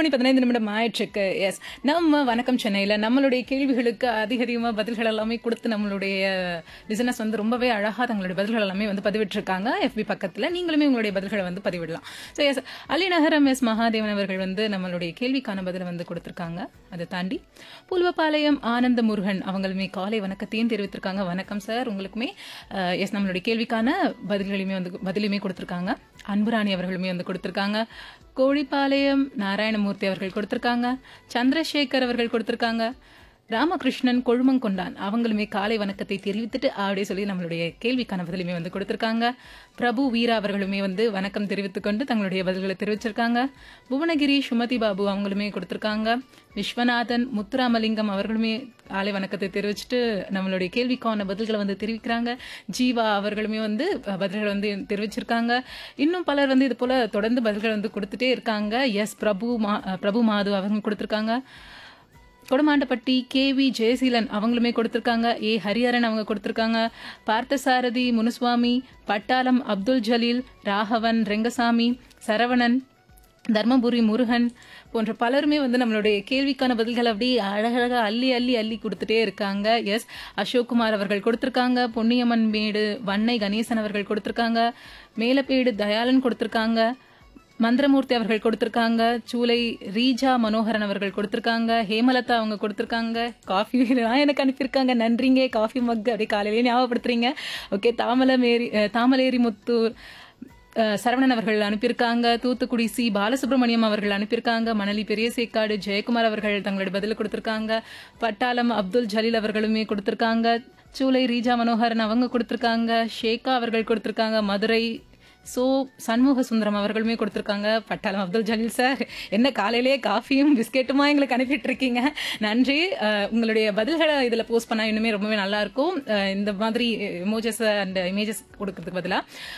மணி பதினைந்து நிமிடம் ஆயிடுச்சுக்கு எஸ் நம்ம வணக்கம் சென்னையில் நம்மளுடைய கேள்விகளுக்கு அதிக அதிகமாக பதில்கள் எல்லாமே கொடுத்து நம்மளுடைய லிசனர்ஸ் வந்து ரொம்பவே அழகாக தங்களுடைய பதில்கள் எல்லாமே வந்து பதிவிட்டிருக்காங்க எஃபி பக்கத்தில் நீங்களுமே உங்களுடைய பதில்களை வந்து பதிவிடலாம் so S Alinagaram S Mahadevan அவர்கள் வந்து நம்மளுடைய கேள்விக்கான பதிலை வந்து கொடுத்துருக்காங்க அதை தாண்டி புல்வபாளையம் ஆனந்த முருகன் அவங்களுமே காலை வணக்கத்தையும் தெரிவித்திருக்காங்க வணக்கம் சார் உங்களுக்குமே எஸ் நம்மளுடைய கேள்விக்கான பதில்களையுமே வந்து பதிலுமே கொடுத்துருக்காங்க அன்புராணி அவர்களுமே வந்து கொடுத்துருக்காங்க கோழிப்பாளையம் நாராயணமூர்த்தி அவர்கள் கொடுத்துருக்காங்க சந்திரசேகர் அவர்கள் கொடுத்துருக்காங்க ராமகிருஷ்ணன் கொழுமங்கொண்டான் அவங்களுமே காலை வணக்கத்தை தெரிவித்துட்டு அப்படியே சொல்லி நம்மளுடைய கேள்விக்கான பதிலுமே வந்து கொடுத்துருக்காங்க பிரபு வீரா அவர்களுமே வந்து வணக்கம் தெரிவித்துக் கொண்டு தங்களுடைய பதில்களை தெரிவிச்சிருக்காங்க புவனகிரி சுமதி பாபு அவங்களுமே கொடுத்துருக்காங்க விஸ்வநாதன் முத்துராமலிங்கம் அவர்களுமே காலை வணக்கத்தை தெரிவிச்சுட்டு நம்மளுடைய கேள்விக்கான பதில்களை வந்து தெரிவிக்கிறாங்க ஜீவா அவர்களுமே வந்து பதில்களை வந்து தெரிவிச்சிருக்காங்க இன்னும் பலர் வந்து இது போல தொடர்ந்து பதில்கள் வந்து கொடுத்துட்டே இருக்காங்க எஸ் பிரபு மா பிரபு மாது அவங்க கொடுத்துருக்காங்க கொடமாண்டப்பட்டி கேவி ஜெயசீலன் அவங்களுமே கொடுத்துருக்காங்க ஏ ஹரிஹரன் அவங்க கொடுத்துருக்காங்க பார்த்தசாரதி முனுசுவாமி பட்டாளம் அப்துல் ஜலீல் ராகவன் ரெங்கசாமி சரவணன் தர்மபுரி முருகன் போன்ற பலருமே வந்து நம்மளுடைய கேள்விக்கான பதில்கள் அப்படியே அழகழகாக அள்ளி அள்ளி அள்ளி கொடுத்துட்டே இருக்காங்க எஸ் அசோக்குமார் அவர்கள் கொடுத்துருக்காங்க பொன்னியம்மன் மேடு வன்னை கணேசன் அவர்கள் கொடுத்துருக்காங்க மேலப்பேடு தயாளன் கொடுத்துருக்காங்க மந்திரமூர்த்தி அவர்கள் கொடுத்திருக்காங்க சூலை ரீஜா மனோகரன் அவர்கள் கொடுத்திருக்காங்க ஹேமலதா அவங்க கொடுத்திருக்காங்க காஃபி எனக்கு அனுப்பியிருக்காங்க நன்றிங்க காஃபி மக் அப்படியே காலையிலேயே ஞாபகப்படுத்துறீங்க ஓகே தாமலமேரி தாமலேரி முத்தூர் சரவணன் அவர்கள் அனுப்பியிருக்காங்க தூத்துக்குடி சி பாலசுப்ரமணியம் அவர்கள் அனுப்பியிருக்காங்க மணலி பெரிய சேக்காடு ஜெயக்குமார் அவர்கள் தங்களுடைய பதில் கொடுத்திருக்காங்க பட்டாளம் அப்துல் ஜலீல் அவர்களுமே கொடுத்திருக்காங்க சூலை ரீஜா மனோகரன் அவங்க கொடுத்திருக்காங்க ஷேகா அவர்கள் கொடுத்திருக்காங்க மதுரை ஸோ சண்முக சுந்தரம் அவர்களுமே கொடுத்துருக்காங்க பட்டாளம் அப்துல் ஜலீல் சார் என்ன காலையிலேயே காஃபியும் பிஸ்கெட்டுமா எங்களுக்கு அனுப்பிட்டு இருக்கீங்க நன்றி உங்களுடைய பதில்களை இதில் போஸ்ட் பண்ணால் இன்னுமே ரொம்பவே நல்லா இருக்கும் இந்த மாதிரி எமோஜஸ் அண்ட் இமேஜஸ் கொடுக்கறதுக்கு பதிலாக